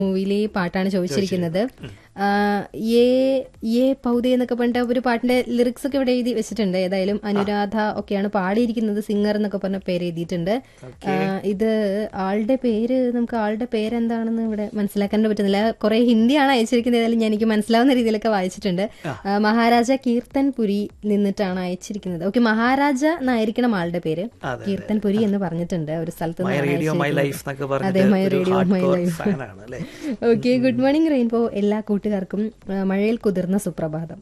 മൂവിയിലെ ഈ പാട്ടാണ് ചോദിച്ചിരിക്കുന്നത് ആ, യേ യേ പൗതേ എന്നൊക്കെ പറഞ്ഞിട്ട് ഒരു പാട്ടിന്റെ ലിറിക്സ് ഒക്കെ ഇവിടെ എഴുതി വെച്ചിട്ടുണ്ട് ഏതായാലും അനുരാധ ഒക്കെയാണ് പാടിയിരിക്കുന്നത് സിംഗർ എന്നൊക്കെ പറഞ്ഞ പേര് എഴുതിയിട്ടുണ്ട് ആ, ഇത് ആളുടെ പേര് നമുക്ക് ആളുടെ പേരെന്താണെന്ന് ഇവിടെ മനസ്സിലാക്കാൻ പറ്റുന്നില്ല കുറെ ഹിന്ദിയാണ് അയച്ചിരിക്കുന്നത് ഏതായാലും ഞാൻ എനിക്ക് മനസ്സിലാവുന്ന രീതിയിലൊക്കെ വായിച്ചിട്ടുണ്ട് ആ, മഹാരാജ കീർത്തൻ പുരി നിന്നിട്ടാണ് അയച്ചിരിക്കുന്നത് ഓക്കെ മഹാരാജ എന്നായിരിക്കണം ആളുടെ പേര് അതെ, കീർത്തൻ പുരി എന്ന് പറഞ്ഞിട്ടുണ്ട് ഒരു സ്ഥലത്ത് മൈ നിന്നാണ് റേഡിയോ മൈ അയച്ചിരിക്കുന്നത്. ലൈഫ് എന്നൊക്കെ അതെ മൈ പറഞ്ഞിട്ട് ഒരു റേഡിയോ മൈ ഹാർഡ് ലൈഫ് ഫാനാണ് അല്ലേ ഓക്കെ ഗുഡ് മോർണിംഗ് റെയിൻബോ എല്ലാ കൂട്ടുകാർക്കും ആ, മഴയിൽ കുതിർന്ന സുപ്രഭാതം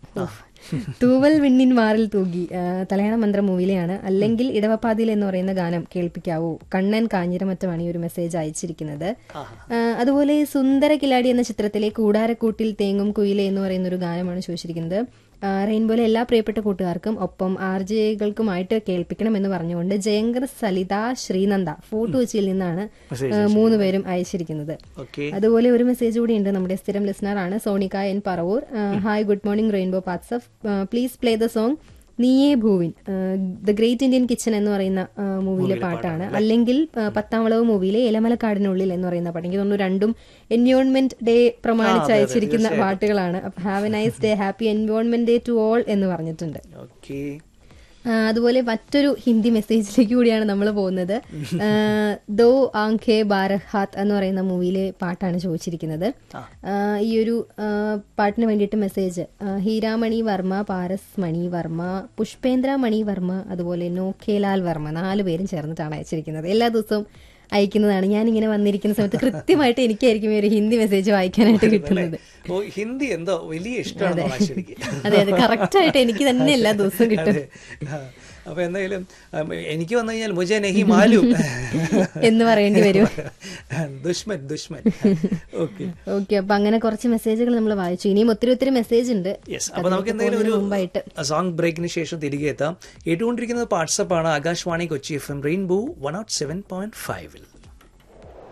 തൂവൽ വിണ്ണിൻ മാറിൽ തൂകി ആ, തലയാണ മന്ത്രം മൂവിലെയാണ് അല്ലെങ്കിൽ ഇടവപ്പാതിയിൽ എന്ന് പറയുന്ന ഗാനം കേൾപ്പിക്കാവൂ കണ്ണൻ കാഞ്ഞിരമറ്റമാണ് ഈ ഒരു മെസ്സേജ് അയച്ചിരിക്കുന്നത് ആ, അതുപോലെ സുന്ദര കിലാടി എന്ന ചിത്രത്തിലെ കൂടാരക്കൂട്ടിൽ തേങ്ങും കുയിലെ എന്ന് പറയുന്ന ഒരു ഗാനമാണ് ചോദിച്ചിരിക്കുന്നത് ആ, റെയിൻബോയിലെ എല്ലാ പ്രിയപ്പെട്ട കൂട്ടുകാർക്കും ഒപ്പം ആർ ജെകൾക്കുമായിട്ട് കേൾപ്പിക്കണം എന്ന് പറഞ്ഞുകൊണ്ട് ജയങ്കർ സലിത ശ്രീനന്ദ ഫോർട്ട് കൊച്ചിയിൽ നിന്നാണ് Message ആ, മൂന്ന് പേരും അയച്ചിരിക്കുന്നത് ഓക്കെ അതുപോലെ ഒരു മെസ്സേജ് കൂടി ഉണ്ട് നമ്മുടെ സ്ഥിരം ലിസണർ ആണ് Sonika N Paravur hi good morning rainbow പാത്സഫ് പ്ലീസ് പ്ലേ ദ സോങ് നീയേ ഭൂവിൻ ദ ഗ്രേറ്റ് ഇന്ത്യൻ കിച്ചൺ എന്ന് പറയുന്ന ആ, മൂവിയിലെ പാട്ടാണ് അല്ലെങ്കിൽ ആ, പത്താം വളവ് മൂവിയിലെ എലമലക്കാടിനുള്ളിൽ എന്ന് പറയുന്ന പാട്ട് എനിക്ക് തോന്നുന്നു രണ്ടും എൻവയോൺമെന്റ് ഡേ പ്രമാണിച്ച് അയച്ചിരിക്കുന്ന പാട്ടുകളാണ് have a nice day happy environment day to all എന്ന് പറഞ്ഞിട്ടുണ്ട് ഓക്കെ ആ, അതുപോലെ മറ്റൊരു ഹിന്ദി മെസ്സേജിലേക്ക് കൂടിയാണ് നമ്മൾ പോകുന്നത് ആ, ദോ ആംഖെ ബാരഹാത്ത് എന്ന് പറയുന്ന മൂവിയിലെ പാട്ടാണ് ചോദിച്ചിരിക്കുന്നത് ആ, ഈ ഒരു ആ, പാട്ടിന് വേണ്ടിയിട്ട് മെസ്സേജ് ആ, ഹീരാമണി വർമ്മ പാരസ് മണി വർമ്മ പുഷ്പേന്ദ്ര മണി വർമ്മ അതുപോലെ നോഖേലാൽ വർമ്മ നാല് പേരും ചേർന്നിട്ടാണ് അയച്ചിരിക്കുന്നത് എല്ലാ ദിവസവും അയക്കുന്നതാണ് ഞാൻ ഇങ്ങനെ വന്നിരിക്കുന്ന സമയത്ത് കൃത്യമായിട്ട് എനിക്കായിരിക്കും ഈ ഒരു ഹിന്ദി മെസ്സേജ് വായിക്കാനായിട്ട് കിട്ടുന്നത് ഓ ഹിന്ദി എന്തോ വലിയ ഇഷ്ടമാണ് ശരിക്ക് അതെ അതെ കറക്റ്റ് ആയിട്ട് എനിക്ക് തന്നെ എല്ലാ ദിവസവും കിട്ടും അതെ ആ, അപ്പൊ എന്തായാലും ഉം, എനിക്ക് വന്നു കഴിഞ്ഞാൽ മുജെ നഹി മാലു എന്ന് പറയേണ്ടി വരും ദുഷ്മൻ ദുഷ്മൻ ഓക്കെ ഓക്കെ അപ്പൊ അങ്ങനെ കുറച്ച് മെസ്സേജുകൾ നമ്മൾ വായിച്ചു ഇനിയും ഒത്തിരി ഒത്തിരി മെസ്സേജ് ഉണ്ട് യെസ് അപ്പൊ നമുക്ക് എന്തെങ്കിലും ഒരു മുമ്പായിട്ട് സോങ് ബ്രേക്കിന് ശേഷം തിരികെ എത്താം കേട്ടുകൊണ്ടിരിക്കുന്നത് വാട്സപ്പ് ആണ് Akashvani Kochi F M rainbow one oh seven point ഫൈവിൽ